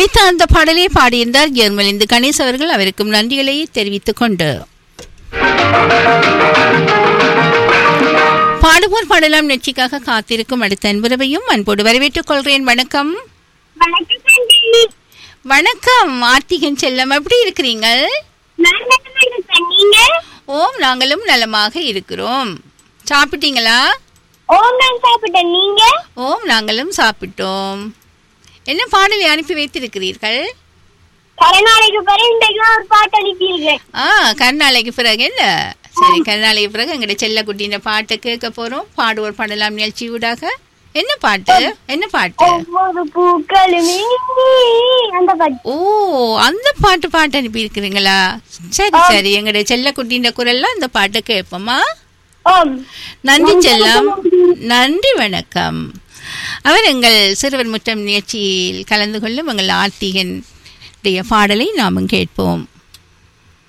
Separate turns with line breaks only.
ஒலித்த அந்த பாடலை பாடியிருந்தார் ஜெர்மலிந்து கணேஷ் அவர்கள் அவருக்கும் நன்றிகளை தெரிவித்துக் கொண்டு பாடுவோர் பாடலாம் நிகழ்ச்சிக்காக காத்திருக்கும் அடுத்த அன்புறவையும் அன்போடு வரவேற்றுக் கொள்கிறேன் வணக்கம்
வணக்கம் சண்டி
வணக்கம் ஆர்த்திகன் செல்லம் எப்படி இருக்கிறீங்க
நான் நலமா இருக்கேன் நீங்க
ஓம் நாங்களும் நலமாக இருக்கிறோம் சாப்பிட்டீங்களா
ஓம் நான் சாப்பிட்டேன் நீங்க
ஓம் நாங்களும் சாப்பிட்டோம் என்ன பாடலை அனுப்பி வைத்திருக்கிறீர்கள்
கரநாளைக்கு பிறகு இன்றைக்கு ஒரு பாட்டு அனுப்பியிருக்கேன்
ஆ கருநாளைக்கு பிறகு என்ன சரி கருநாளைக்கு பிறகு எங்கட செல்லக்குட்டின பாட்டை கேட்க போறோம் பாடுவோர் பாடலாம் நிகழ்ச்சி ஊடாக என்ன பாட்டு என்ன பாட்டு
ஒவ்வொரு பூக்களுமே அந்த பாட்டு
ஓ அந்த பாட்டு பாட்டு அனுப்பி இருக்கிறீங்களா சரி சரி எங்கட செல்லக்குட்டின குரல்ல அந்த பாட்டை கேட்போமா
ஓம்
நன்றி செல்லம் நன்றி வணக்கம் அவர் எங்கள் சிறுவர் முற்றம் நிகழ்ச்சியில் கலந்து கொள்ளும் எங்கள் ஆர்த்திகன் பாடலை நாமும் கேட்போம்